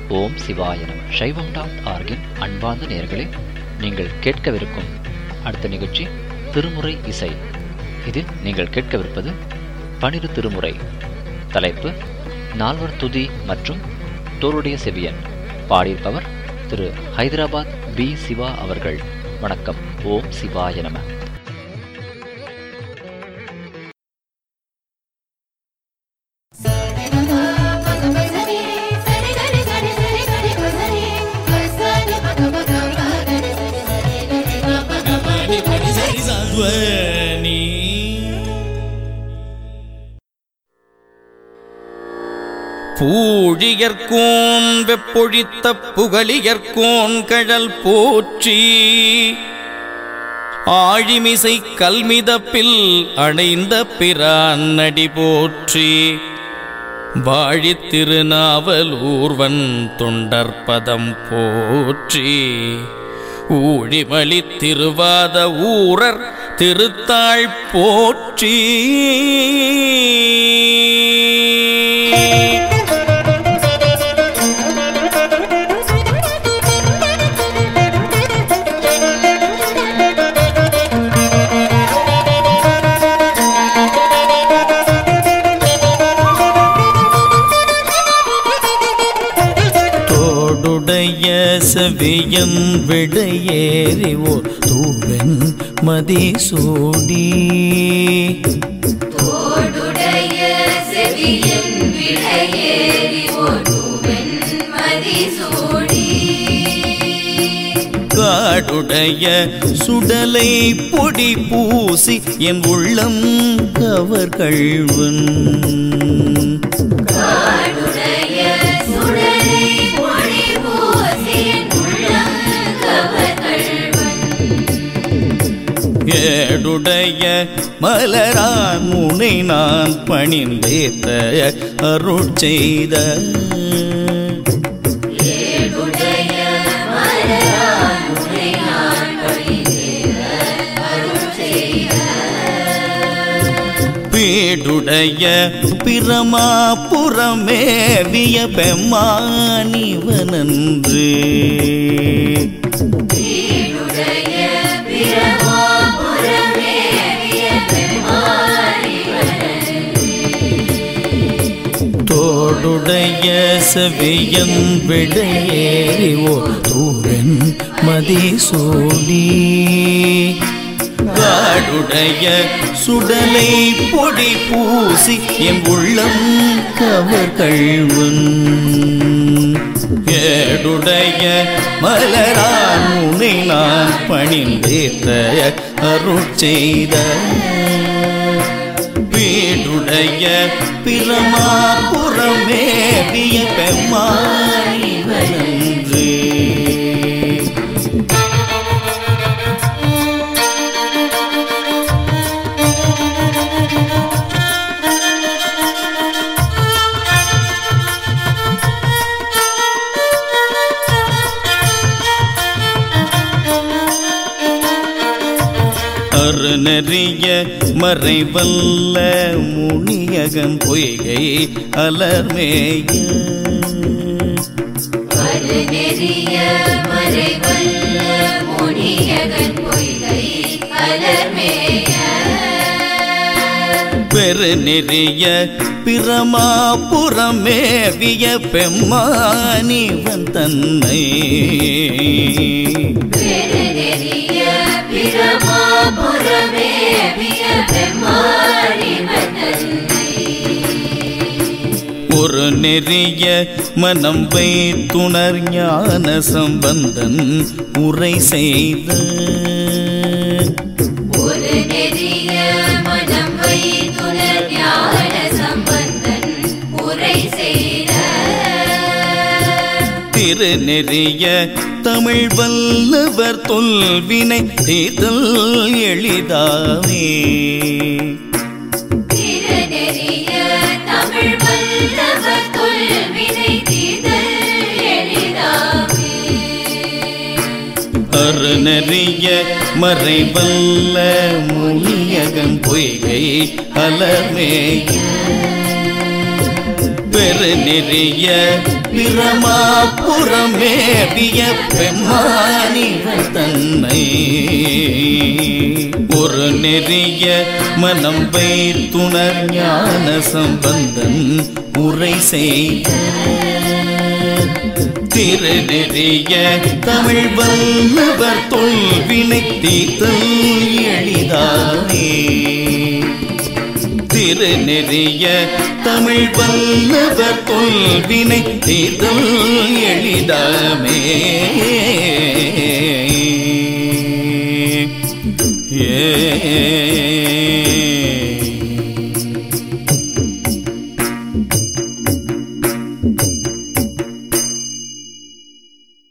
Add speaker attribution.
Speaker 1: ஓம் சிவாய நம சைவம் டாட் ஆர்கின் அன்பார்ந்த நேயர்களே நீங்கள் கேட்கவிருக்கும் அடுத்த நிகழ்ச்சி திருமுறை இசை இதில் நீங்கள் கேட்கவிருப்பது பனிரு திருமுறை தலைப்பு நால்வர் துதி மற்றும் தோருடைய செவியன் பாடியிருப்பவர் திரு ஹைதராபாத் பி சிவா அவர்கள் வணக்கம் ஓம் சிவாய நம
Speaker 2: ಧ್ವನಿ பூழியர்கோன் வெப்பொழித்த புகழியர்கோன் கழல் போற்றி ஆழிமிசை கல்மிதப்பில் அணைந்த பிரான் நடி போற்றி வாழித் திருநாவலூர்வன் தொண்டற்பதம் போற்றி ஊழிமளி திருவாத ஊரர் திருத்தாள் போற்றி தோடுடைய செவியன் விடையேறி ஓர் தூவன் மதிசூடி
Speaker 3: தோடுடைய செவியன் விடையேறி ஒருவன் மதிசூடி
Speaker 2: காடுடைய சுடலை பொடி பூசி என் உள்ளம் கவர் கழ்வன்
Speaker 3: காடுடைய சுடலை மொழி பூசியன் உள்ளம் கவர்கள்வன்
Speaker 2: ஏடுடைய மலரான் முனை நான் பணிந்தேத்த அருள் செய்த
Speaker 3: ஏடுடைய மலரான் உரை நான் பணிந்தேற அருள் செய்த
Speaker 2: பீடுடைய பிரமாபுரமேவிய பெம்மானிவனன்று
Speaker 3: வீடுடைய பிரமாபுரமேவிய பெருமாறிவன்
Speaker 2: தோடுடைய செவியன் விடையேறி ஓ தூவன் மதிசூடி காடுடைய சுடலை பொடி பூசி என் உள்ளம் கவர் கழ்வன் ஏடுடைய மலரான் உனை நான் பணிந்தேத்த அருள் செய்த வீடுடைய பிரமாபுரமேவிய பெம்மானிவனன்று அருணறிய மறைவல்ல முனியகம் பொய்கை அலர்மேய
Speaker 3: அருநெறிய மறைவல்ல முனியகன் பொய்கை அலர்மேய
Speaker 2: பெருநெறிய பிரமாபுரமேவிய பெம்மானிவன் தன்னை
Speaker 3: பெருநெறிய பிரமாபுரமேவிய பெம்மாறி மன்னன்னை
Speaker 2: ஒரு நெறிய மனம் வைத்துணர் ஞான சம்பந்தன் உரை செய்த
Speaker 3: ஒரு நெறிய மனம் வைத்துணர் ஞான சம்பந்தன் உரை செய்த
Speaker 2: திருநெறிய தமிழ் வல்லவர் தொல்வினை தீர்த்தல் எளிதாவே
Speaker 3: திருநெறிய தமிழ் வல்லவர் தொல்வினை தீர்தல் எளிதாமே
Speaker 2: அருணறிய மறைவல்ல முனியகம் பொய்கை அலர்மேய பெருநெறிய பிரமாபுரமேவிய பெம்மானிவன் தன்னை ஒரு நெறிய மனம் வைத்துணர் ஞான சம்பந்தன் உரை செய்த திருநெறிய தமிழ் வல்லவர் தொல்வினை தீர்த்தல் எளிதானே திருநெறிய தமிழ் வல்லவர் தொல்வினை தீர்த்தல் எளிதாமே ஏ